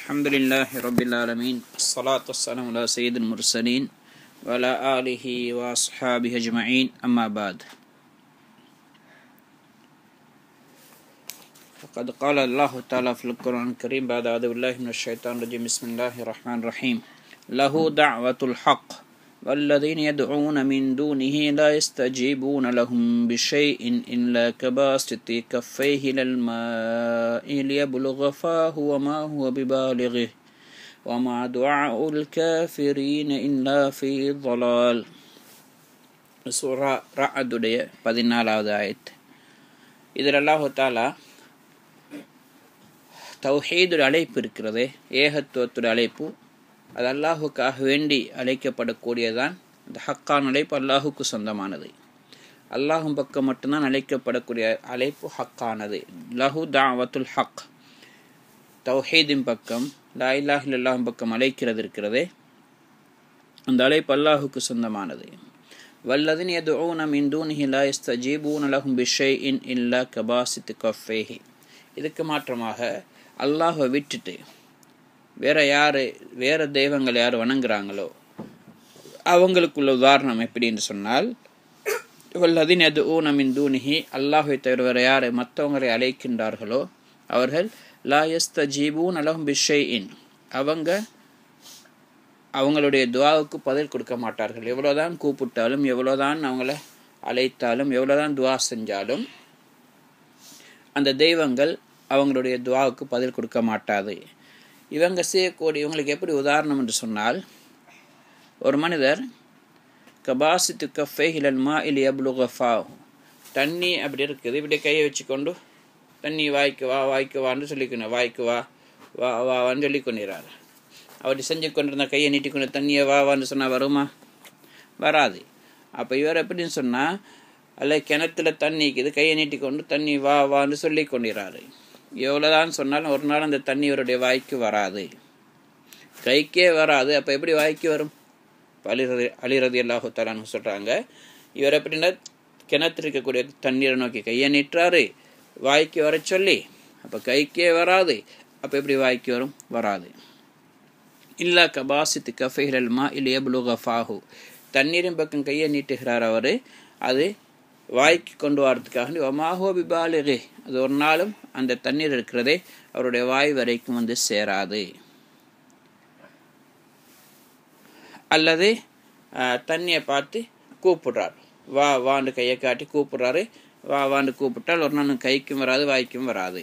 الحمد لله رب العالمين الصلاة والسلام على سيد المرسلين وعلى آله وأصحابه أجمعين أما بعد فقد قال الله تعالى في القرآن الكريم بعد أعوذ بالله من الشيطان الرجيم بسم الله الرحمن الرحيم له دعوة الحق والذين يدعون من دونه لا يستجيبون لهم بشيء إلا كباسط كفيه إلى الماء ليبلغ فاه وما هو ببالغه وما دعاء الكافرين إلا في ضلال சூரா ரஅதுடைய பதினாலாவது ஆயத் இதில் அல்லாஹு தாலா தௌஹீதுடைய அழைப்பு இருக்கிறதே ஏகத்துவத்துடைய அழைப்பு அது அல்லாஹுக்காக வேண்டி அழைக்கப்படக்கூடியதான் இந்த ஹக்கான் அழைப்பு அல்லாஹுக்கு சொந்தமானது அல்லாஹும் பக்கம் மட்டும்தான் அழைக்கப்படக்கூடிய அழைப்பு ஹக்கானது லஹு தாவத்துல் ஹக் தௌஹீதின் பக்கம் லா இல்லாஹ் அல்லாஹும் பக்கம் அழைக்கிறது இருக்கிறதே அந்த அழைப்பு அல்லாஹுக்கு சொந்தமானது வல்லதின் எது ஓனம் இந்தூனிஹி லா இஸ்தஜீபூன லஹும் பிஷை இன் இல்லா கபாசித்து கஃபேஹி இதுக்கு மாற்றமாக அல்லாஹை விட்டுட்டு வேற யார் வேற தெய்வங்கள் யார் வணங்குறாங்களோ அவங்களுக்குள்ள உதாரணம் எப்படின்னு சொன்னால் வல்லதின் எது ஊனமின் தூணிஹி அல்லாஹை தவிர வேற யார் மற்றவங்களை அழைக்கின்றார்களோ அவர்கள் லாயஸ்த ஜீபூன் அலஹும் பிஷை இன் அவங்க அவங்களுடைய துவாவுக்கு பதில் கொடுக்க மாட்டார்கள் எவ்வளோதான் கூப்பிட்டாலும் எவ்வளோதான் அவங்கள அழைத்தாலும் எவ்வளோதான் துவா செஞ்சாலும் அந்த தெய்வங்கள் அவங்களுடைய துவாவுக்கு பதில் கொடுக்க மாட்டாது இவங்க செய்யக்கூடிய இவங்களுக்கு எப்படி உதாரணம் என்று சொன்னால் ஒரு மனிதர் கபாசித்து கஃபே ஹிலல்மா இல் எப்லுகஃபா தண்ணி அப்படி இருக்குது இப்படி கையை வச்சுக்கொண்டு தண்ணி வாய்க்கு வா வாய்க்கு வான்னு சொல்லிக்கணும் வாய்க்கு வா வா வான்னு சொல்லி கொண்டிறார் அப்படி செஞ்சு கொண்டிருந்த கையை நீட்டிக்கொண்டு தண்ணியை வா வான்னு சொன்னால் வருமா வராது அப்போ இவர் எப்படின்னு சொன்னால் அல்ல கிணத்துல தண்ணி இருக்குது கையை நீட்டிக்கொண்டு தண்ணி வா வான்னு சொல்லி கொண்டிறாரு எவ்வளோதான் சொன்னாலும் ஒரு நாள் அந்த தண்ணி இவருடைய வாய்க்கு வராது கைக்கே வராது அப்போ எப்படி வாய்க்கு வரும் அலிரதி அலிரதி அல்லாஹு தலான்னு சொல்கிறாங்க இவர் எப்படின்னா கிணத்துல இருக்கக்கூடிய தண்ணீரை நோக்கி கையை நீட்டுறாரு வாய்க்கு வர சொல்லி அப்போ கைக்கே வராது அப்போ எப்படி வாய்க்கு வரும் வராது இல்லா கபாசித்து கஃபைஹல் மா இல்லை எப்லுகஃபாஹு தண்ணீரின் பக்கம் கையை நீட்டுகிறார் அவர் அது வாய்க்கு கொண்டு வரதுக்காக ஒமாஹோ பிபாலிகே அது ஒரு நாளும் அந்த தண்ணீர் இருக்கிறதே அவருடைய வாய் வரைக்கும் வந்து சேராது அல்லது தண்ணியை பார்த்து கூப்பிடுறார் வா வாண்டு கையை காட்டி கூப்பிடுறாரு வா வாண்டு கூப்பிட்டால் ஒரு நாள் கைக்கும் வராது வாய்க்கும் வராது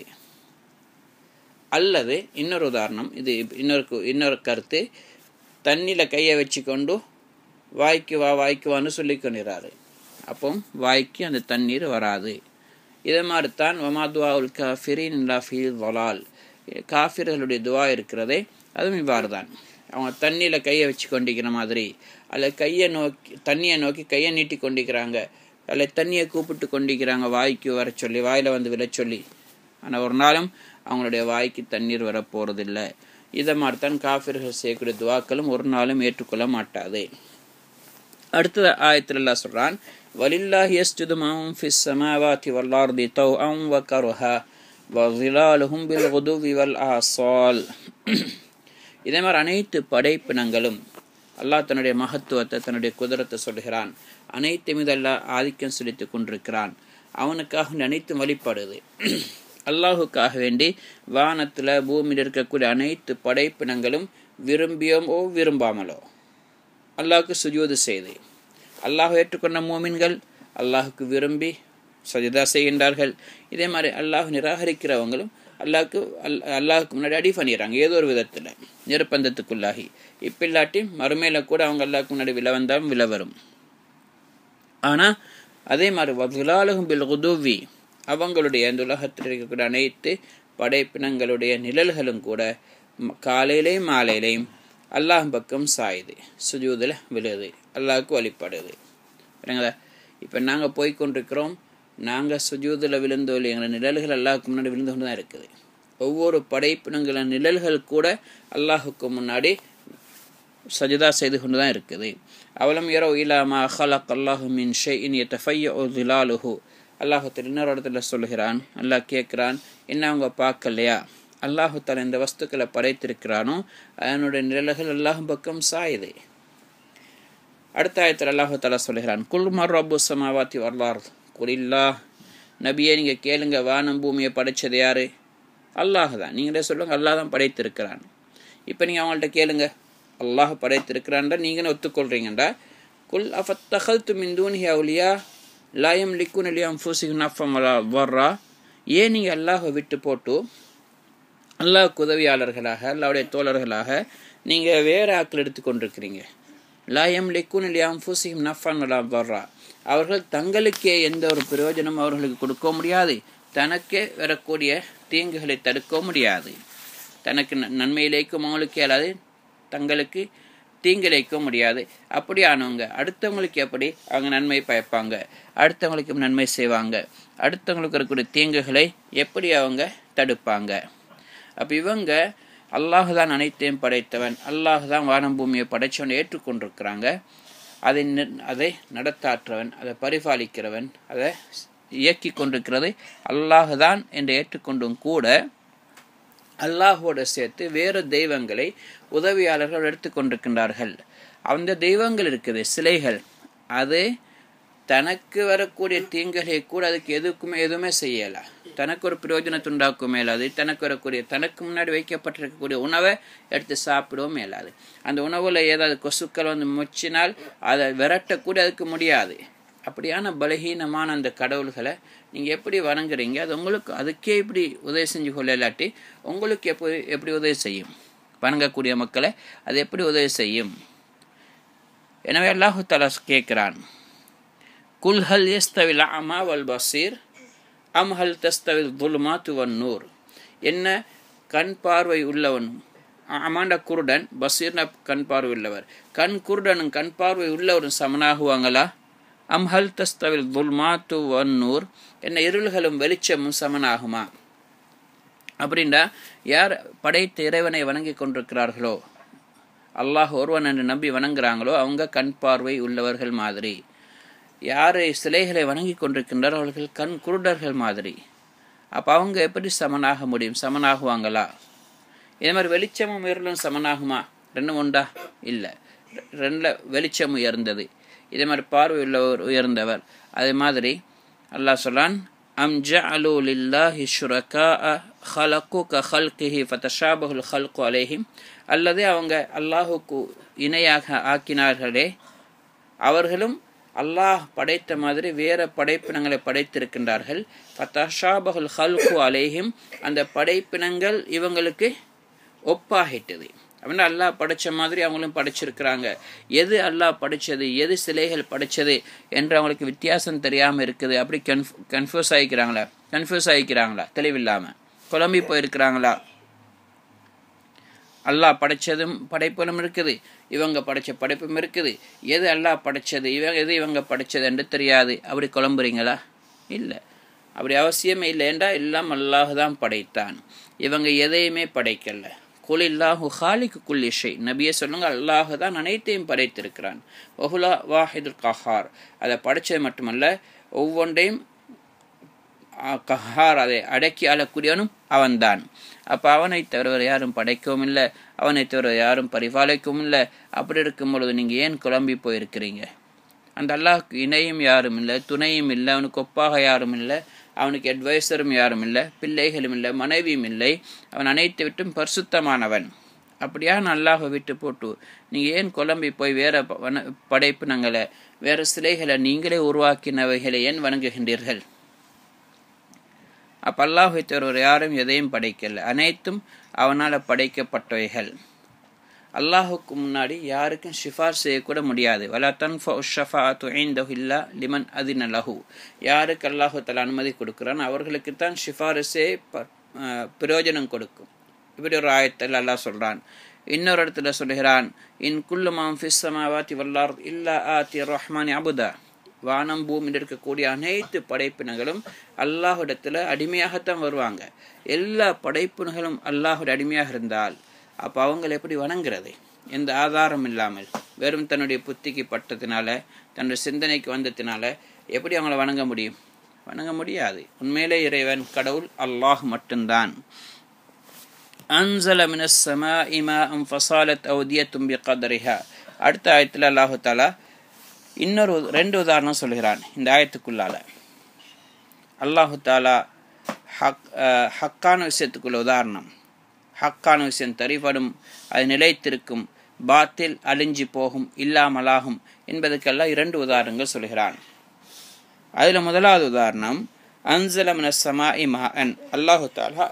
அல்லது இன்னொரு உதாரணம் இது இன்னொரு இன்னொரு கருத்து தண்ணியில் கையை வச்சு கொண்டு வாய்க்கு வா வாய்க்கு வான்னு சொல்லி கொண்டிறாரு அப்போ வாய்க்கு அந்த தண்ணீர் வராது இதே மாதிரி தான் வமாதுவாவுல் காஃபிரின் லஃபி வலால் காஃபிர்களுடைய துவா இருக்கிறதே அதுவும் இவ்வாறு தான் அவங்க தண்ணியில் கையை வச்சு கொண்டிருக்கிற மாதிரி அல்லது கையை நோக்கி தண்ணியை நோக்கி கையை நீட்டி கொண்டிருக்கிறாங்க அல்லது தண்ணியை கூப்பிட்டு கொண்டிருக்கிறாங்க வாய்க்கு வர சொல்லி வாயில் வந்து விழ சொல்லி ஆனால் ஒரு நாளும் அவங்களுடைய வாய்க்கு தண்ணீர் வர போகிறதில்லை இதை மாதிரி தான் காஃபிர்கள் செய்யக்கூடிய துவாக்களும் ஒரு நாளும் ஏற்றுக்கொள்ள மாட்டாது அடுத்த ஆயத்தில் எல்லாம் சொல்கிறான் வலில்லாஹி யஸ்ஜுது மஹும் ஃபிஸ் ஸமாவாதி வல் அர்தி தௌஅன் வ கர்ஹா வ ஸிலாலுஹும் பில் குதுவி வல் ஆஸால் இதே மாதிரி அனைத்து படைப்பினங்களும் அல்லாஹ் தன்னுடைய மகத்துவத்தை தன்னுடைய குதிரத்தை சொல்கிறான் அனைத்து மீது அல்லாஹ் ஆதிக்கம் செலுத்தி கொண்டிருக்கிறான் அவனுக்காக அனைத்தும் வழிபடுது அல்லாஹுக்காக வேண்டி வானத்தில் பூமியில் இருக்கக்கூடிய அனைத்து படைப்பினங்களும் விரும்பியோமோ விரும்பாமலோ அல்லாஹுக்கு சுஜூது செய்து அல்லாஹ் ஏற்றுக்கொண்ட மூமின்கள் அல்லாஹுக்கு விரும்பி சஜிதா செய்கின்றார்கள் இதே மாதிரி அல்லாஹ் நிராகரிக்கிறவங்களும் அல்லாஹுக்கு அல் அல்லாஹுக்கு முன்னாடி அடி பண்ணிடுறாங்க ஏதோ ஒரு விதத்தில் நிர்பந்தத்துக்குள்ளாகி இப்போ இல்லாட்டி மறுமையில் கூட அவங்க அல்லாஹுக்கு முன்னாடி வில வந்தாலும் வில வரும் ஆனால் அதே மாதிரி வகுலாலகும் பில் குதுவி அவங்களுடைய அந்த உலகத்தில் இருக்கக்கூடிய அனைத்து படைப்பினங்களுடைய நிழல்களும் கூட காலையிலையும் மாலையிலையும் அல்லாஹ் பக்கம் சாயுது சுஜூதில் விழுது அல்லாஹுக்கு வழிபடுது சரிங்களா இப்போ நாங்கள் போய் கொண்டிருக்கிறோம் நாங்கள் சுஜூதில் விழுந்தோ இல்லை எங்களை நிழல்கள் அல்லாஹுக்கு முன்னாடி விழுந்து கொண்டு தான் இருக்குது ஒவ்வொரு படைப்பினங்களின் நிழல்கள் கூட அல்லாஹுக்கு முன்னாடி சஜிதா செய்து கொண்டு தான் இருக்குது அவலம் இரோ இலாமா ஹலக் அல்லாஹு மின் ஷே இன் எத்தஃபைய ஓ திலாலுஹு அல்லாஹத்தில் இன்னொரு இடத்துல சொல்லுகிறான் அல்லாஹ் கேட்குறான் என்ன அவங்க பார்க்கலையா அல்லாஹு தாலா இந்த வஸ்துக்களை படைத்திருக்கிறானோ அதனுடைய நிழல்கள் அல்லாஹ் பக்கம் சாயுது அடுத்த ஆயத்தில் அல்லாஹு தாலா சொல்கிறான் குல் மர் ரப்பு சமாவாத்தி வரலாறு குலில்லா நபியே நீங்கள் கேளுங்க வானம் பூமியை படைச்சது யாரு அல்லாஹ் தான் நீங்களே சொல்லுங்க அல்லாஹ் தான் படைத்திருக்கிறான் இப்போ நீங்கள் அவங்கள்ட்ட கேளுங்க அல்லாஹ் படைத்திருக்கிறான்டா நீங்களும் ஒத்துக்கொள்றீங்கண்டா குல் அஃபத்தஹல் து மிந்தூனி அவுலியா லாயம் லிக்குன் அலியாம் ஃபூசிக் நஃபம் வர்றா ஏன் நீங்கள் அல்லாஹை விட்டு போட்டு அல்லாஹ்க்கு உதவியாளர்களாக அல்லாவுடைய தோழர்களாக நீங்கள் வேறு ஆக்கள் எடுத்து கொண்டிருக்கிறீங்க லாயம் லிக்குன் அலியாம் ஃபூசிக் நஃபன் வர்றா அவர்கள் தங்களுக்கே எந்த ஒரு பிரயோஜனம் அவர்களுக்கு கொடுக்க முடியாது தனக்கே வரக்கூடிய தீங்குகளை தடுக்க முடியாது தனக்கு நன்மை இழைக்கும் அவங்களுக்கு இயலாது தங்களுக்கு தீங்கிழைக்க முடியாது அப்படியானவங்க அடுத்தவங்களுக்கு எப்படி அவங்க நன்மை பயப்பாங்க அடுத்தவங்களுக்கு நன்மை செய்வாங்க அடுத்தவங்களுக்கு இருக்கக்கூடிய தீங்குகளை எப்படி அவங்க தடுப்பாங்க அப்போ இவங்க அல்லாஹ் தான் அனைத்தையும் படைத்தவன் அல்லாஹ் தான் வானம் பூமியை படைச்சவன் ஏற்றுக்கொண்டிருக்கிறாங்க அதை அதை நடத்தாற்றவன் அதை பரிபாலிக்கிறவன் அதை இயக்கி கொண்டிருக்கிறது அல்லாஹ் தான் என்று ஏற்றுக்கொண்டும் கூட அல்லாஹோடு சேர்த்து வேறு தெய்வங்களை உதவியாளர்கள் எடுத்துக்கொண்டிருக்கின்றார்கள் அந்த தெய்வங்கள் இருக்குது சிலைகள் அது தனக்கு வரக்கூடிய தீங்குகளை கூட அதுக்கு எதுக்குமே எதுவுமே செய்யலை தனக்கு ஒரு பிரயோஜனத்தை உண்டாக்கும் மேலாது தனக்கு வரக்கூடிய தனக்கு முன்னாடி வைக்கப்பட்டிருக்கக்கூடிய உணவை எடுத்து சாப்பிடவும் மேலாது அந்த உணவில் ஏதாவது கொசுக்கள் வந்து முச்சினால் அதை விரட்டக்கூட அதுக்கு முடியாது அப்படியான பலகீனமான அந்த கடவுள்களை நீங்கள் எப்படி வணங்குறீங்க அது உங்களுக்கு அதுக்கே இப்படி உதவி செஞ்சு கொள்ள இல்லாட்டி உங்களுக்கு எப்படி எப்படி உதவி செய்யும் வணங்கக்கூடிய மக்களை அது எப்படி உதவி செய்யும் எனவே அல்லாஹு தலா கேட்குறான் குல் ஹல் எஸ்தவில் அமா வல் பசீர் அம் ஹல் தஸ்தவில் துல்மாத்து வன் நூர் என்ன கண் பார்வை உள்ளவன் அமாண்ட குருடன் பசீர்ன கண் பார்வை உள்ளவர் கண் குருடனும் கண் பார்வை உள்ளவரும் சமனாகுவாங்களா அம் ஹல் தஸ்தவில் துல்மாத்து வன் நூர் என்ன இருள்களும் வெளிச்சமும் சமனாகுமா அப்படின்டா யார் படைத்த இறைவனை வணங்கி கொண்டிருக்கிறார்களோ அல்லாஹ் ஒருவன் என்று நம்பி வணங்குறாங்களோ அவங்க கண் பார்வை உள்ளவர்கள் மாதிரி யாரை சிலைகளை வணங்கி கொண்டிருக்கின்றாரோ அவர்கள் கண் குருடர்கள் மாதிரி அப்போ அவங்க எப்படி சமனாக முடியும் சமனாகுவாங்களா இதே மாதிரி வெளிச்சமும் இருளும் சமனாகுமா ரெண்டும் உண்டா இல்லை ரெண்டில் வெளிச்சம் உயர்ந்தது இதே மாதிரி பார்வை உள்ளவர் உயர்ந்தவர் அதே மாதிரி அல்லாஹ் சொல்லான் அம் ஜஅலு லில்லாஹி ஷுரகா ஹலக்கு க ஹல்கிஹி ஃபதஷாபஹுல் ஹல்கு அலேஹிம் அல்லது அவங்க அல்லாஹுக்கு இணையாக ஆக்கினார்களே அவர்களும் அல்லாஹ் படைத்த மாதிரி வேற படைப்பினங்களை படைத்திருக்கின்றார்கள் ஃபதஷாபஹுல் ஹல்கு அலேஹிம் அந்த படைப்பினங்கள் இவங்களுக்கு ஒப்பாகிட்டது அப்படின்னா அல்லாஹ் படைச்ச மாதிரி அவங்களும் படைச்சிருக்கிறாங்க எது அல்லாஹ் படைச்சது எது சிலைகள் படைச்சது என்று அவங்களுக்கு வித்தியாசம் தெரியாமல் இருக்குது அப்படி கன்ஃப் கன்ஃபியூஸ் ஆகிக்கிறாங்களா கன்ஃபியூஸ் ஆகிக்கிறாங்களா தெளிவில்லாமல் குழம்பி போயிருக்கிறாங்களா அல்லாஹ் படைச்சதும் படைப்புகளும் இருக்குது இவங்க படைச்ச படைப்பும் இருக்குது எது அல்லாஹ் படைச்சது இவங்க எது இவங்க படைச்சது என்று தெரியாது அப்படி குழம்புறீங்களா இல்லை அப்படி அவசியமே இல்லை என்றால் எல்லாம் அல்லாஹ் தான் படைத்தான் இவங்க எதையுமே படைக்கல குல் இல்லாஹு ஹாலிக்கு குல் இஷை நபியை சொல்லுங்க அல்லாஹ் தான் அனைத்தையும் படைத்திருக்கிறான் ஒஹுலா வாஹிதுல் கஹார் அதை படைச்சது மட்டுமல்ல ஒவ்வொன்றையும் கஹார் அதை அடக்கி ஆளக்கூடியவனும் அவன்தான் அப்போ அவனை தவிர யாரும் படைக்கவும் இல்லை அவனை தவிர யாரும் பரிபாலிக்கவும் இல்லை அப்படி இருக்கும் பொழுது நீங்கள் ஏன் குழம்பி போயிருக்கிறீங்க அந்த அல்லாஹ்க்கு இணையும் யாரும் இல்லை துணையும் இல்லை அவனுக்கு ஒப்பாக யாரும் இல்லை அவனுக்கு அட்வைசரும் யாரும் இல்லை பிள்ளைகளும் இல்லை மனைவியும் இல்லை அவன் அனைத்து விட்டும் பரிசுத்தமானவன் அப்படியான அல்லாஹை விட்டு போட்டு நீங்கள் ஏன் குழம்பி போய் வேற படைப்பினங்களை வேற சிலைகளை நீங்களே உருவாக்கினவைகளை ஏன் வணங்குகின்றீர்கள் அப்போ அல்லாஹை தவிர யாரும் எதையும் படைக்கல அனைத்தும் அவனால் படைக்கப்பட்டவைகள் அல்லாஹுக்கு முன்னாடி யாருக்கும் ஷிஃபார் செய்யக்கூட முடியாது வலா தன்ஃபா ஷஃபாத்து ஐந்தஹு இல்லா லிமன் அதின லஹு யாருக்கு அல்லாஹு தலா அனுமதி கொடுக்குறான் அவர்களுக்கு தான் ஷிஃபாரிசே பிரயோஜனம் கொடுக்கும் இப்படி ஒரு ஆயத்தில் அல்லாஹ் சொல்கிறான் இன்னொரு இடத்துல சொல்கிறான் இன் குல்லு மாம் ஃபிஸ் சமாவாத்தி வல்லார் இல்லா ஆத்தி ரஹ்மானி அபுதா வானம் பூமியில் இருக்கக்கூடிய அனைத்து படைப்பினங்களும் அல்லாஹுடத்தில் அடிமையாகத்தான் வருவாங்க எல்லா படைப்பினங்களும் அல்லாஹுடைய அடிமையாக இருந்தால் அப்போ அவங்களை எப்படி வணங்குறது எந்த ஆதாரம் இல்லாமல் வெறும் தன்னுடைய புத்திக்கு பட்டத்தினால தன்னுடைய சிந்தனைக்கு வந்ததினால எப்படி அவங்கள வணங்க முடியும் வணங்க முடியாது உண்மையிலே இறைவன் கடவுள் அல்லாஹ் மட்டும்தான் அன்சல மினஸ் சமா இமா அம் ஃபசாலத் அவுதிய தும்பி கதரிஹா அடுத்த ஆயத்தில் அல்லாஹு தாலா இன்னொரு ரெண்டு உதாரணம் சொல்கிறான் இந்த ஆயத்துக்குள்ளால அல்லாஹு தாலா ஹக் ஹக்கான விஷயத்துக்குள்ள உதாரணம் ஹக்கான விஷயம் தரிபடும் அது நிலைத்திருக்கும் பாத்தில் அழிஞ்சி போகும் இல்லாமலாகும் என்பதற்கெல்லாம் இரண்டு உதாரணங்கள் சொல்கிறான் அதில் முதலாவது உதாரணம் அன்சலமன சமா இமான் அல்லாஹு தாலா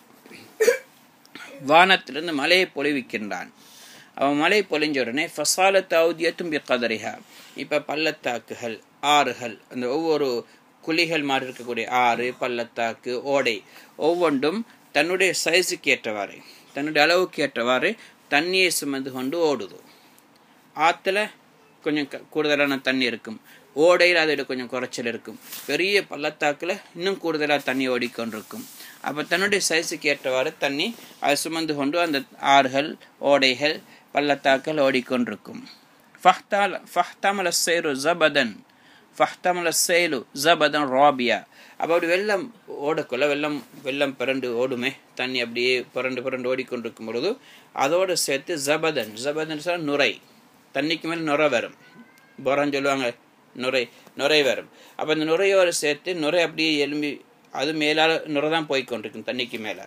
வானத்திலிருந்து மலையை பொழிவிக்கின்றான் அவன் மலை பொழிஞ்ச உடனே ஃபசால தௌதியத்தும் கதரிஹா இப்போ பள்ளத்தாக்குகள் ஆறுகள் அந்த ஒவ்வொரு குழிகள் மாதிரி இருக்கக்கூடிய ஆறு பள்ளத்தாக்கு ஓடை ஒவ்வொன்றும் தன்னுடைய சைஸுக்கு ஏற்றவாறு தன்னுடைய அளவுக்கு ஏற்றவாறு தண்ணியை சுமந்து கொண்டு ஓடுது ஆற்றுல கொஞ்சம் கூடுதலான தண்ணி இருக்கும் ஓடையில் அதோட கொஞ்சம் குறைச்சல் இருக்கும் பெரிய பள்ளத்தாக்கில் இன்னும் கூடுதலாக தண்ணி ஓடிக்கொண்டிருக்கும் அப்போ தன்னுடைய சைஸுக்கு ஏற்றவாறு தண்ணி அதை சுமந்து கொண்டு அந்த ஆறுகள் ஓடைகள் பள்ளத்தாக்கள் ஓடிக்கொண்டிருக்கும் ஃபஹ்தால் ஃபஹ்தாமல சேரு ஜபதன் ஃபஹ்தாமல சேலு ஜபதன் ராபியா அப்போ அப்படி வெள்ளம் ஓடக்குள்ள வெள்ளம் வெள்ளம் பிறண்டு ஓடுமே தண்ணி அப்படியே புரண்டு புரண்டு ஓடிக்கொண்டிருக்கும் பொழுது அதோடு சேர்த்து ஜபதன் ஜபதன் சொன்னால் நுரை தண்ணிக்கு மேலே நுரை வரும் போரான்னு சொல்லுவாங்க நுரை நுரை வரும் அப்போ அந்த நுரையோடு சேர்த்து நுரை அப்படியே எலும்பி அது மேலால் நுரை தான் போய்கொண்டிருக்கும் தண்ணிக்கு மேலே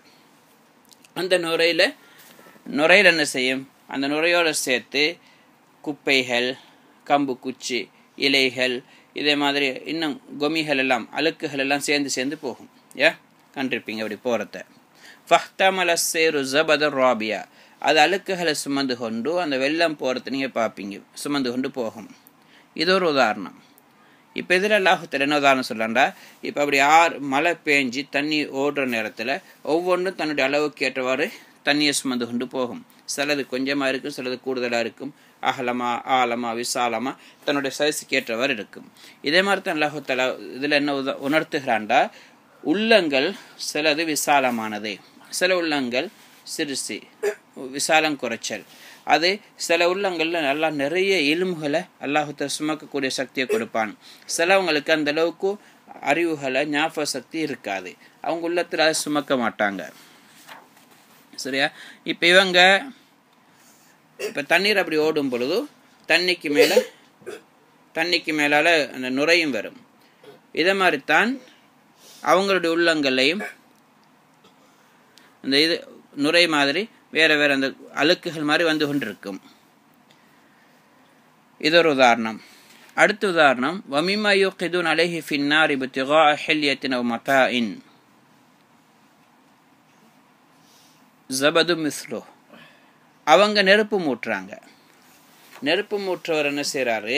அந்த நுரையில் நுரையில் என்ன செய்யும் அந்த நுரையோடு சேர்த்து குப்பைகள் கம்பு குச்சி இலைகள் இதே மாதிரி இன்னும் கொமிகள் எல்லாம் அழுக்குகள் எல்லாம் சேர்ந்து சேர்ந்து போகும் ஏ கண்டிருப்பீங்க அப்படி போகிறத ஃபஹ்தமல சேரு ஜபத ராபியா அது அழுக்குகளை சுமந்து கொண்டு அந்த வெள்ளம் போகிறத நீங்கள் பார்ப்பீங்க சுமந்து கொண்டு போகும் இது ஒரு உதாரணம் இப்போ இதில் அல்லாஹத்தில் என்ன உதாரணம் சொல்லண்டா இப்போ அப்படி ஆறு மழை பேஞ்சு தண்ணி ஓடுற நேரத்தில் ஒவ்வொன்றும் தன்னுடைய அளவுக்கு ஏற்றவாறு தண்ணியை சுமந்து கொண்டு போகும் சிலது கொஞ்சமாக இருக்கும் சிலது கூடுதலாக இருக்கும் அகலமா ஆழமா விசாலமா தன்னுடைய சைஸுக்கு ஏற்றவாறு இருக்கும் இதே மாதிரி தான் அல்லாஹுத்தலா இதில் என்ன உத உணர்த்துகிறான்டா உள்ளங்கள் சிலது விசாலமானது சில உள்ளங்கள் சிறுசி விசாலம் குறைச்சல் அது சில உள்ளங்களில் நல்லா நிறைய எலும்புகளை அல்லாஹுத்த சுமக்கக்கூடிய சக்தியை கொடுப்பான் சிலவங்களுக்கு அந்த அளவுக்கு அறிவுகளை ஞாபக சக்தி இருக்காது அவங்க உள்ளத்தில் அதை சுமக்க மாட்டாங்க சரியா இப்போ இவங்க இப்போ தண்ணீர் அப்படி ஓடும் பொழுது தண்ணிக்கு மேலே தண்ணிக்கு மேலால் அந்த நுரையும் வரும் இதை மாதிரி தான் அவங்களுடைய உள்ளங்களையும் அந்த இது நுரை மாதிரி வேறு வேறு அந்த அழுக்குகள் மாதிரி வந்து கொண்டிருக்கும் இது ஒரு உதாரணம் அடுத்த உதாரணம் வமிமா யுகிதுன் அலைஹி ஃபின்னார் இபுத்திகா ஹெல்யத்தின் மதா இன் ஜபது மிஸ்லோ அவங்க நெருப்பு மூட்டுறாங்க நெருப்பு மூற்றவர் என்ன செய்கிறாரு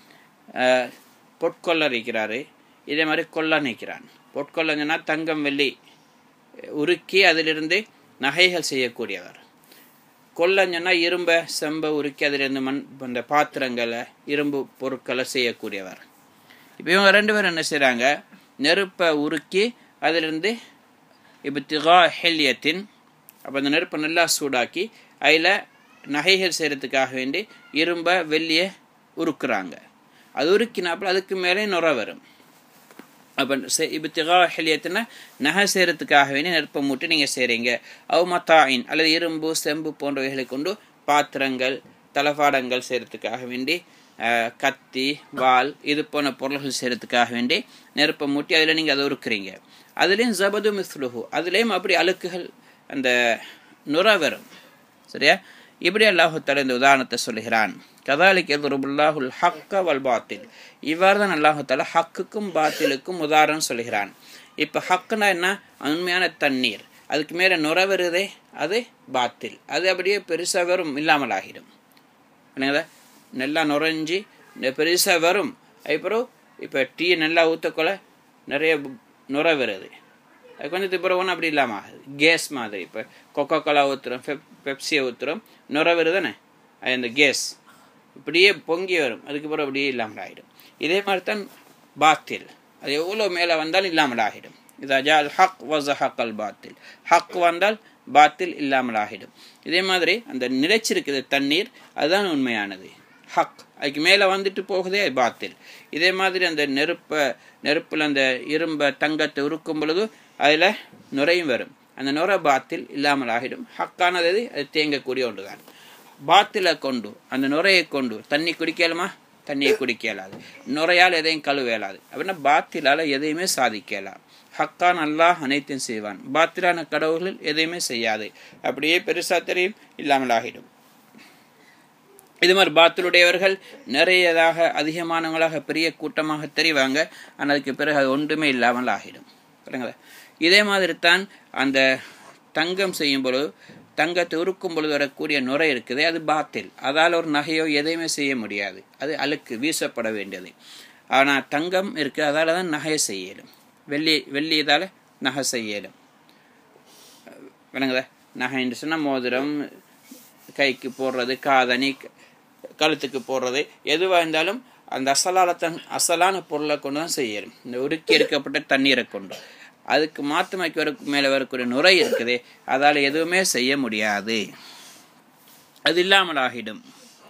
பொற்கொள்ளரிக்கிறாரு இதே மாதிரி கொள்ள நிற்கிறான் பொற்கொள்ளங்கன்னா தங்கம் வெள்ளி உருக்கி அதிலிருந்து நகைகள் செய்யக்கூடியவர் கொல்லஞ்சன்னா இரும்பை செம்பை உருக்கி அதிலிருந்து மண் அந்த பாத்திரங்களை இரும்பு பொருட்களை செய்யக்கூடியவர் இப்போ இவங்க ரெண்டு பேரும் என்ன செய்கிறாங்க நெருப்பை உருக்கி அதிலிருந்து இப்போ திகா ஹெல்யத்தின் அப்போ அந்த நெருப்பை நல்லா சூடாக்கி அதில் நகைகள் செய்கிறதுக்காக வேண்டி இரும்பை வெள்ளியை உருக்குறாங்க அது உருக்கினாப்புல அதுக்கு மேலே நுர வரும் அப்போ இப்போ திகா ஹெலியத்துனா நகை செய்கிறதுக்காக வேண்டி நெருப்பை மூட்டி நீங்கள் செய்கிறீங்க அவ் மத்தாயின் அல்லது இரும்பு செம்பு போன்றவைகளை கொண்டு பாத்திரங்கள் தளபாடங்கள் செய்கிறதுக்காக வேண்டி கத்தி வால் இது போன்ற பொருள்கள் செய்கிறதுக்காக வேண்டி நெருப்பை மூட்டி அதில் நீங்கள் அதை உருக்குறீங்க அதுலேயும் ஜபது மிஸ்லுஹு அதுலேயும் அப்படி அழுக்குகள் அந்த நுர வரும் சரியா இப்படி அல்லாஹுத்தால இந்த உதாரணத்தை சொல்லுகிறான் கதாலிக் எதுருபுல்லாஹுல் ஹக்க வல் பாத்தில் இவ்வாறு தான் அல்லாஹுத்தால ஹக்குக்கும் பாத்திலுக்கும் உதாரணம் சொல்லுகிறான் இப்போ ஹக்குனா என்ன உண்மையான தண்ணீர் அதுக்கு மேலே நுர வருதே அது பாத்தில் அது அப்படியே பெருசாக வரும் இல்லாமல் ஆகிடும் என்னங்க நல்லா நுரைஞ்சி பெருசாக வரும் அதுக்கப்புறம் இப்போ டீ நல்லா ஊற்றக்கொள்ள நிறைய நுர வருது அது கொஞ்சம் திப்புறம் அப்படி இல்லாமல் ஆகுது கேஸ் மாதிரி இப்போ கொக்கோ கோலா ஊற்றுறோம் பெப் பெப்சியை ஊற்றுறோம் நுர வருதானே அது அந்த கேஸ் இப்படியே பொங்கி வரும் அதுக்கப்புறம் அப்படியே இல்லாமல் ஆகிடும் இதே மாதிரி தான் பாத்தில் அது எவ்வளோ மேலே வந்தாலும் இல்லாமல் ஆகிடும் இது அஜால் ஹக் வஸ் ஹக் அல் பாத்தில் ஹக் வந்தால் பாத்தில் இல்லாமல் ஆகிடும் இதே மாதிரி அந்த நிலைச்சிருக்குது தண்ணீர் அதுதான் உண்மையானது ஹக் அதுக்கு மேலே வந்துட்டு போகுதே பாத்தில் இதே மாதிரி அந்த நெருப்பை நெருப்பில் அந்த இரும்பை தங்கத்தை உருக்கும் பொழுது அதில் நுரையும் வரும் அந்த நுர பாத்தில் இல்லாமல் ஆகிடும் ஹக்கானது எது? அது தேங்கக்கூடிய ஒன்றுதான் பாத்தில கொண்டு அந்த நுரையை கொண்டு தண்ணி குடிக்கலுமா தண்ணியை குடிக்க இயலாது நுரையால் எதையும் கழுவ இயலாது அப்படின்னா பாத்திலால் எதையுமே சாதிக்க இயலாது ஹக்கான் அல்லாஹ் அனைத்தையும் செய்வான் பாத்திலான கடவுள்கள் எதையுமே செய்யாது அப்படியே பெருசா தெரியும் இல்லாமல் ஆகிடும் இது மாதிரி பாத்திலுடையவர்கள் நிறையதாக அதிகமானவங்களாக பெரிய கூட்டமாக தெரிவாங்க ஆனால் அதுக்கு பிறகு அது ஒன்றுமே இல்லாமல் ஆகிடும் சரிங்களா இதே மாதிரி தான் அந்த தங்கம் செய்யும் பொழுது தங்கத்தை உருக்கும் பொழுது வரக்கூடிய நுரை இருக்குது அது பாத்தில் அதால் ஒரு நகையோ எதையுமே செய்ய முடியாது அது அழுக்கு வீசப்பட வேண்டியது ஆனால் தங்கம் இருக்குது அதால் தான் நகையை செய்யலும் வெள்ளி வெள்ளி இதால் நகை செய்யலும் விளங்குதா நகைன்னு சொன்னால் மோதிரம் கைக்கு போடுறது காதணி கழுத்துக்கு போடுறது எதுவாக இருந்தாலும் அந்த அசலால தன் அசலான பொருளை கொண்டு தான் செய்யணும் இந்த உருக்கி எடுக்கப்பட்ட தண்ணீரை கொண்டு அதுக்கு மாத்தமைக்கு வர மேலே வரக்கூடிய நுரை இருக்குது அதால் எதுவுமே செய்ய முடியாது அது இல்லாமல் ஆகிடும்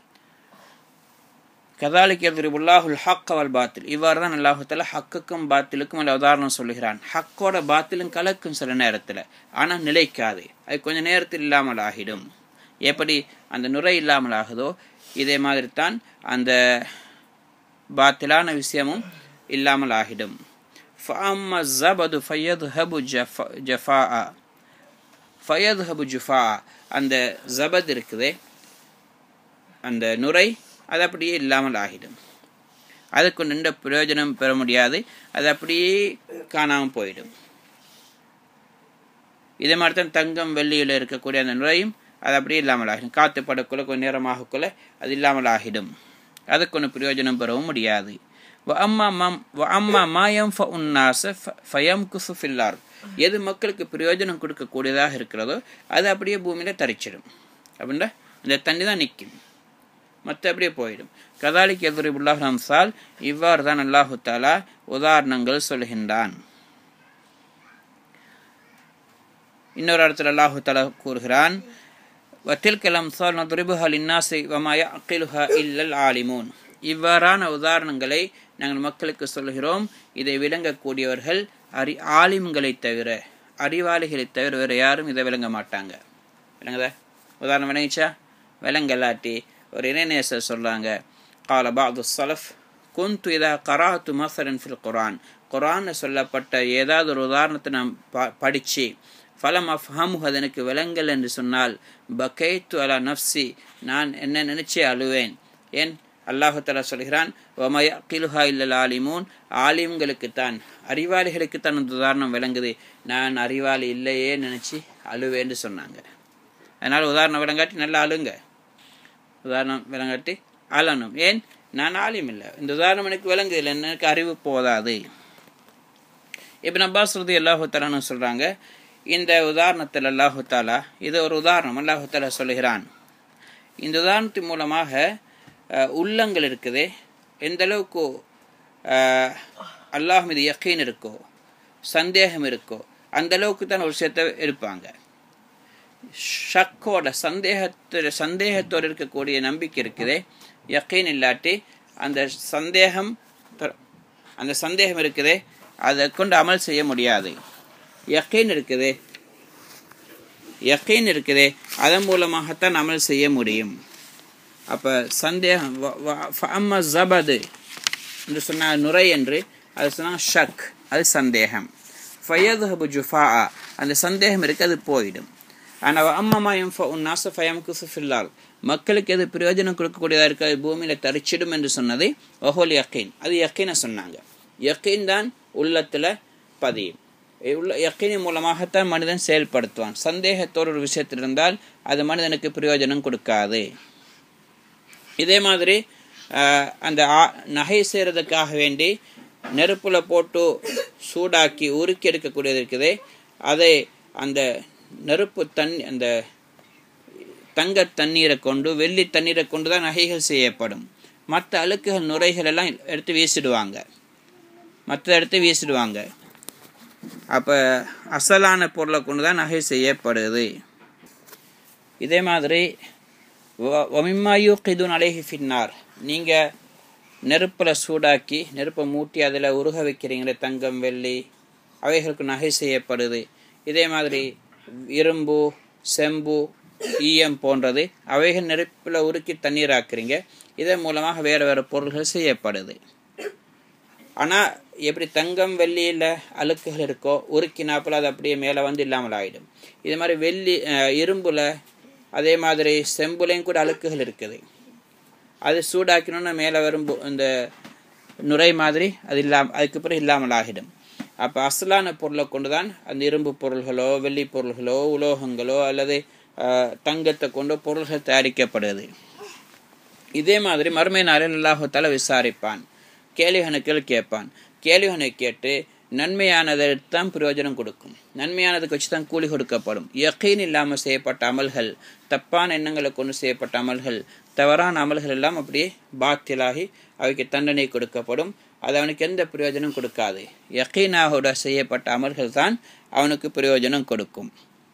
கதாலிக் எதிர்புல்லாஹுல் ஹக் அவல் பாத்தில் இவ்வாறு தான் அல்லாஹுத்தால ஹக்குக்கும் பாத்திலுக்கும் அல்ல உதாரணம் சொல்லுகிறான் ஹக்கோட பாத்திலும் கலக்கும் சில நேரத்தில் ஆனால் நிலைக்காது அது கொஞ்சம் நேரத்தில் இல்லாமல் ஆகிடும் எப்படி அந்த நுரை இல்லாமல் ஆகுதோ இதே மாதிரி தான் அந்த பாத்திலான விஷயமும் இல்லாமல் ஆகிடும் فأما الزبد فيذهب جفاء فيذهب جفاء அந்த ஜபத் இருக்குதே அந்த நுரை அது அப்படியே இல்லாமல் ஆகிடும் அதுக்கு நின்ற பிரயோஜனம் பெற முடியாது அது அப்படியே காணாமல் போயிடும் இதே மாதிரி தான் தங்கம் வெள்ளியில் இருக்கக்கூடிய அந்த நுரையும் அது அப்படியே இல்லாமல் ஆகிடும் காற்று படக்குள்ள கொஞ்சம் நேரமாகக்குள்ள அது இல்லாமல் ஆகிடும் அதுக்கு ஒன்று பிரயோஜனம் பெறவும் முடியாது அம்மா மாயம் ஃபயம் குசு ஃபில்லார் எது மக்களுக்கு பிரயோஜனம் கொடுக்கக்கூடியதாக இருக்கிறதோ அது அப்படியே பூமியில் தரிச்சிடும் அப்படின்னா இந்த தண்ணி தான் நிற்கும் மற்ற அப்படியே போயிடும் கதாலிக்கு எதிரிபுல்லாஹ் ரம்சால் இவ்வாறு தான் அல்லாஹு தாலா உதாரணங்கள் சொல்கின்றான் இன்னொரு இடத்துல அல்லாஹு தாலா கூறுகிறான் வத்தில்கலம் சால் நதுரிபுஹா லின்னாசி வமாய அக்கிலுஹா இல்லல் ஆலிமூன் இவ்வாறான உதாரணங்களை நாங்கள் மக்களுக்கு சொல்கிறோம் இதை விளங்கக்கூடியவர்கள் அறி ஆலிம்களை தவிர அறிவாளிகளை தவிர வேறு யாரும் இதை விளங்க மாட்டாங்க விளங்குதா உதாரணம் விளங்கிச்சா விளங்கலாட்டி ஒரு இணைநேசர் சொல்கிறாங்க கால பாது சலஃப் குந்து இதா கராத்து மசரன் ஃபில் குரான் குரானில் சொல்லப்பட்ட ஏதாவது ஒரு உதாரணத்தை நான் ப படித்து ஃபலம் அஃப்ஹமு அது எனக்கு விளங்கல் என்று சொன்னால் பக்கைத்து அலா நஃப்சி நான் என்ன நினைச்சே அழுவேன் ஏன் அல்லாஹு தலா சொல்கிறான் ஒமய கிலுஹா இல்லல் ஆலிமூன் ஆலிம்களுக்குத்தான் அறிவாளிகளுக்குத்தான் அந்த உதாரணம் விளங்குது நான் அறிவாளி இல்லையே நினச்சி அழுவேன்னு சொன்னாங்க அதனால் உதாரணம் விளங்காட்டி நல்லா அழுங்க உதாரணம் விளங்காட்டி அழணும் ஏன் நான் ஆலிம் இல்லை இந்த உதாரணம் எனக்கு விளங்குது இல்லை எனக்கு அறிவு போதாது இப்போ அப்பாஸ் ரதி அல்லாஹு தலான்னு சொல்கிறாங்க இந்த உதாரணத்தில் அல்லாஹு தாலா இது ஒரு உதாரணம் அல்லாஹு தாலா சொல்லுகிறான் இந்த உதாரணத்தின் மூலமாக உள்ளங்கள் இருக்குது எந்த அளவுக்கு அல்லாஹ் மீது யக்கீன் இருக்கோ சந்தேகம் இருக்கோ அந்த அளவுக்கு தான் ஒரு விஷயத்தை இருப்பாங்க ஷக்கோட சந்தேகத்தோட சந்தேகத்தோடு இருக்கக்கூடிய நம்பிக்கை இருக்குது யக்கீன் இல்லாட்டி அந்த சந்தேகம் அந்த சந்தேகம் இருக்குது அதை கொண்டு அமல் செய்ய முடியாது யக்கீன் இருக்குது யக்கீன் இருக்குது அதன் மூலமாகத்தான் அமல் செய்ய முடியும் அப்போ சந்தேகம் அம்மா ஜபது என்று சொன்னால் நுரை என்று அது சொன்னால் ஷக் அது சந்தேகம் ஃபயதுஹபு ஜுஃபா அந்த சந்தேகம் இருக்கு அது போயிடும் ஆனால் அம்மம்மா எம் நாச ஃபயம் குசுஃபில்லால் மக்களுக்கு எது பிரயோஜனம் கொடுக்கக்கூடியதாக இருக்க பூமியில் தரிச்சிடும் என்று சொன்னது ஒஹோல் யக்கீன் அது யக்கீனை சொன்னாங்க யக்கீன் தான் உள்ளத்தில் பதியும் உள்ள யக்கீனின் மூலமாகத்தான் மனிதன் செயல்படுத்துவான் சந்தேகத்தோடு ஒரு விஷயத்தில் இருந்தால் அது மனிதனுக்கு பிரயோஜனம் கொடுக்காது இதே மாதிரி அந்த நகை செய்கிறதுக்காக வேண்டி நெருப்பில் போட்டு சூடாக்கி உருக்கி எடுக்கக்கூடியது இருக்குது அதை அந்த நெருப்பு தண்ணி அந்த தங்க தண்ணீரை கொண்டு வெள்ளி தண்ணீரை கொண்டு தான் நகைகள் செய்யப்படும் மற்ற அழுக்குகள் நுரைகள் எல்லாம் எடுத்து வீசிடுவாங்க மற்ற எடுத்து வீசிடுவாங்க அப்போ அசலான பொருளை கொண்டு தான் நகை செய்யப்படுது இதே மாதிரி ஒமிம்மாயு கிதுன் அலேஹி ஃபின்னார் நீங்கள் நெருப்பில் சூடாக்கி நெருப்பை மூட்டி அதில் உருக வைக்கிறீங்களே தங்கம் வெள்ளி அவைகளுக்கு நகை செய்யப்படுது இதே மாதிரி இரும்பு செம்பு ஈயம் போன்றது அவைகள் நெருப்பில் உருக்கி தண்ணீர் ஆக்குறீங்க இதன் மூலமாக வேறு வேறு பொருள்கள் செய்யப்படுது ஆனால் எப்படி தங்கம் வெள்ளியில் அழுக்குகள் இருக்கோ உருக்கினாப்பில் அது அப்படியே மேலே வந்து இல்லாமல் ஆகிடும் இது மாதிரி வெள்ளி இரும்பில் அதே மாதிரி செம்புலையும் கூட அழுக்குகள் இருக்குது அது சூடாக்கணும்னு மேலே வரும் இந்த நுரை மாதிரி அது இல்லாம அதுக்கு பிறகு இல்லாமல் ஆகிடும் அப்போ அசலான பொருளை கொண்டு தான் அந்த இரும்பு பொருள்களோ வெள்ளி பொருள்களோ உலோகங்களோ அல்லது தங்கத்தை கொண்டு பொருள்கள் தயாரிக்கப்படுது இதே மாதிரி மறுமை நாளில் அல்லாஹால விசாரிப்பான் கேள்விகணுக்கள் கேட்பான் கேள்விகனை கேட்டு நன்மையானதற்கு தான் பிரயோஜனம் கொடுக்கும் நன்மையானதுக்கு வச்சு தான் கூலி கொடுக்கப்படும் யக்கீன் இல்லாமல் செய்யப்பட்ட அமல்கள் தப்பான எண்ணங்களை கொண்டு செய்யப்பட்ட அமல்கள் தவறான அமல்கள் எல்லாம் அப்படியே பாத்திலாகி அவைக்கு தண்டனை கொடுக்கப்படும் அது அவனுக்கு எந்த பிரயோஜனம் கொடுக்காது யக்கீனாக செய்யப்பட்ட அமல்கள் தான் அவனுக்கு பிரயோஜனம் கொடுக்கும்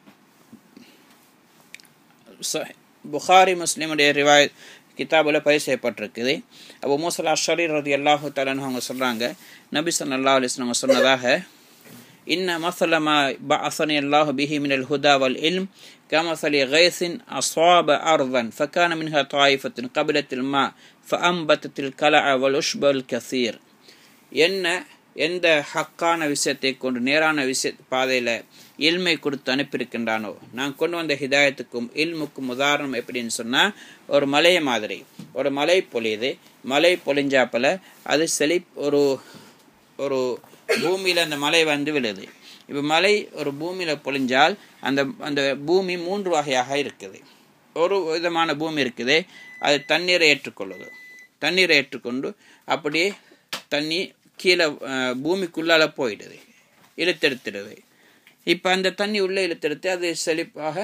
புகாரி முஸ்லீமுடைய ரிவாய் கிதாபில் பதிவு செய்யப்பட்டிருக்குது அப்போ மூசல் அஷரி ரதி அல்லாஹு தலன்னு அவங்க சொல்கிறாங்க நபி சல்லா அலிஸ்லாம் அவங்க சொன்னதாக இன்ன மசலமா பஅசனி அல்லாஹு பிஹி மினல் ஹுதா வல் இல்ம் கமசலி கைசின் அஸ்வாப அர்தன் ஃபக்கான மின்ஹா தாயிஃபத்தின் கபிலத்தில் மா ஃபஅம்பத்தத்தில் கல வல் உஷ்பல் கசீர் என்ன எந்த ஹக்கான விஷயத்தை கொண்டு நேரான விஷய பாதையில் இல்மை கொடுத்து அனுப்பியிருக்கின்றானோ நான் கொண்டு வந்த ஹிதாயத்துக்கும் இல்முக்கும் உதாரணம் எப்படின்னு சொன்னால் ஒரு மலையை மாதிரி ஒரு மலை பொழியுது மலை பொழிஞ்சாப்பில் அது செழி ஒரு ஒரு பூமியில் அந்த மலை வந்து விழுது இப்போ மலை ஒரு பூமியில் பொழிஞ்சால் அந்த அந்த பூமி மூன்று வகையாக இருக்குது ஒரு விதமான பூமி இருக்குது அது தண்ணீரை ஏற்றுக்கொள்ளுது தண்ணீரை ஏற்றுக்கொண்டு அப்படியே தண்ணி கீழே பூமிக்குள்ளால போயிடுது இழுத்தெடுத்துடுது இப்போ அந்த தண்ணி உள்ளே இழுத்தெடுத்து அது செழிப்பாக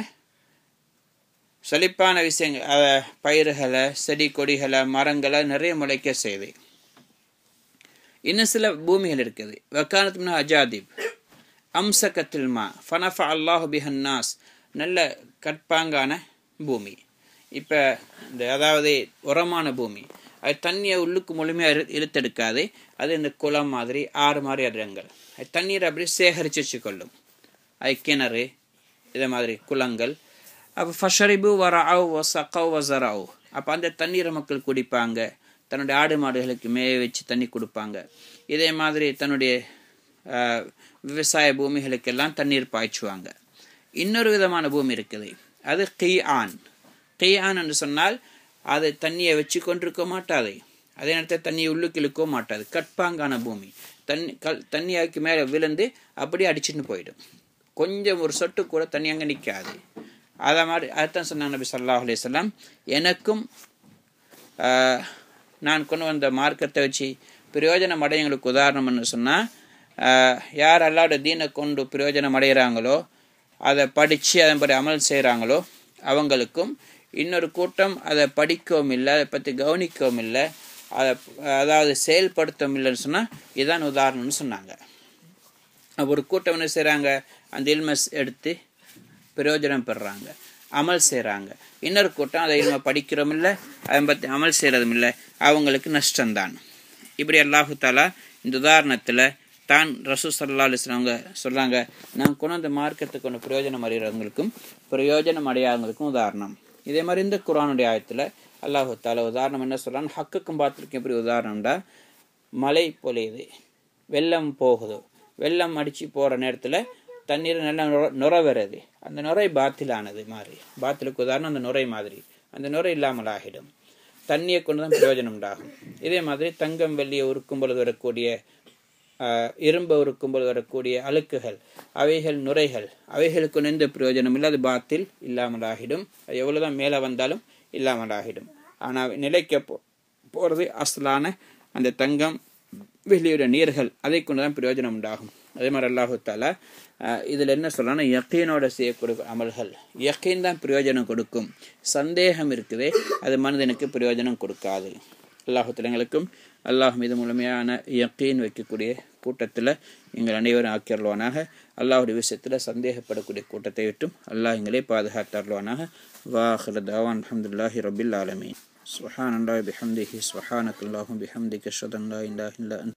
செழிப்பான விஷயங்கள் பயிர்களை செடி கொடிகளை மரங்களை நிறைய முளைக்க செய்யுது இன்னும் சில பூமிகள் இருக்குது வக்கானத்து அஜாதிப் அம்சகத்தில் மா ஃபனஃபா அல்லாஹு பிஹன்னாஸ் நல்ல கட்பாங்கான பூமி இப்போ இந்த அதாவது உரமான பூமி அது தண்ணியை உள்ளுக்கு முழுமையாக இழுத்தெடுக்காது அது இந்த குளம் மாதிரி ஆறு மாதிரி இடங்கள் அது தண்ணீரை அப்படியே சேகரித்து வச்சுக்கொள்ளும் அது கிணறு இதை மாதிரி குளங்கள் அப்போ ஃபஷரிபு வரவு வசக்கவ் வசராவ் அப்போ அந்த தண்ணீரை மக்கள் குடிப்பாங்க தன்னுடைய ஆடு மாடுகளுக்கு மேய வச்சு தண்ணி கொடுப்பாங்க இதே மாதிரி தன்னுடைய விவசாய பூமிகளுக்கெல்லாம் தண்ணீர் பாய்ச்சுவாங்க இன்னொரு விதமான பூமி இருக்குது அது கி ஆன் கி ஆன் என்று சொன்னால் அது தண்ணியை வச்சு கொண்டிருக்க மாட்டாது அதே நேரத்தில் தண்ணியை உள்ளுக்கு இழுக்க மாட்டாது கட்பாங்கான பூமி தண்ணி கல் தண்ணியாக்கு மேலே விழுந்து அப்படியே அடிச்சுட்டு போயிடும் கொஞ்சம் ஒரு சொட்டு கூட தண்ணி அங்கே நிற்காது அதை மாதிரி அதுதான் சொன்னாங்க நபி சல்லாஹ் அலையம் எனக்கும் நான் கொண்டு வந்த மார்க்கத்தை வச்சு பிரயோஜனம் அடையங்களுக்கு உதாரணம்னு சொன்னால் யார் அல்லாட தீனை கொண்டு பிரயோஜனம் அடைகிறாங்களோ அதை படித்து அதன்படி அமல் செய்கிறாங்களோ அவங்களுக்கும் இன்னொரு கூட்டம் அதை படிக்கவும் இல்லை அதை பற்றி கவனிக்கவும் இல்லை அதை அதாவது செயல்படுத்தவும் இல்லைன்னு சொன்னால் இதுதான் உதாரணம்னு சொன்னாங்க ஒரு கூட்டம் என்ன செய்கிறாங்க அந்த இல்மஸ் எடுத்து பிரயோஜனம் பெறுறாங்க அமல் செய்கிறாங்க இன்னொரு கூட்டம் அதை இல்ம படிக்கிறோம் இல்லை அதை பற்றி அமல் செய்கிறதும் இல்லை அவங்களுக்கு நஷ்டம்தான் இப்படி அல்லாஹு தாலா இந்த உதாரணத்தில் தான் ரசூ சல்லா அலிஸ்லாங்க சொல்கிறாங்க நான் கொண்டு அந்த மார்க்கத்துக்கு ஒன்று பிரயோஜனம் அடைகிறவங்களுக்கும் பிரயோஜனம் அடையாதவங்களுக்கும் உதாரணம் இதே மாதிரி இந்த குரானுடைய ஆயத்தில் அல்லாஹு தாலா உதாரணம் என்ன சொல்கிறான் ஹக்குக்கும் பார்த்துருக்கேன் எப்படி உதாரணம்டா மழை பொழியுது வெள்ளம் போகுது வெள்ளம் அடித்து போகிற நேரத்தில் தண்ணீர் நல்லா நுர நுர வருது அந்த நுரை பாத்திலானது மாதிரி பாத்திலுக்கு உதாரணம் அந்த நுரை மாதிரி அந்த நுரை இல்லாமல் ஆகிடும் தண்ணியை கொண்டு தான் பிரயோஜனம் உண்டாகும் இதே மாதிரி தங்கம் வெள்ளியை உருக்கும் பொழுது வரக்கூடிய இரும்பை உருக்கும் பொழுது வரக்கூடிய அழுக்குகள் அவைகள் நுரைகள் அவைகளுக்கு எந்த பிரயோஜனம் இல்லை அது பாத்தில் இல்லாமல் ஆகிடும் அது எவ்வளோதான் மேலே வந்தாலும் இல்லாமல் ஆகிடும் ஆனால் நிலைக்க போ போகிறது அசலான அந்த தங்கம் வெளியுடைய நீர்கள் அதை கொண்டு தான் பிரயோஜனம் உண்டாகும் அதே மாதிரி அல்லாஹு தாலா இதில் என்ன சொல்லலாம்னா யக்கீனோட செய்யக்கூடிய அமல்கள் யக்கீன் தான் பிரயோஜனம் கொடுக்கும் சந்தேகம் இருக்குது அது மனிதனுக்கு பிரயோஜனம் கொடுக்காது அல்லாஹு எங்களுக்கும் அல்லாஹ் மீது முழுமையான யக்கீன் வைக்கக்கூடிய கூட்டத்தில் எங்கள் அனைவரும் ஆக்கியருள்வானாக அல்லாஹுடைய விஷயத்தில் சந்தேகப்படக்கூடிய கூட்டத்தை விட்டும் அல்லாஹ் எங்களே பாதுகாத்தருள்வானாக வாஹர் தாவான் அஹமதுல்லாஹி ரபில் ஆலமீன் سبحان الله بحمده سبحانك اللهم بحمدك اشهد ان لا اله الا انت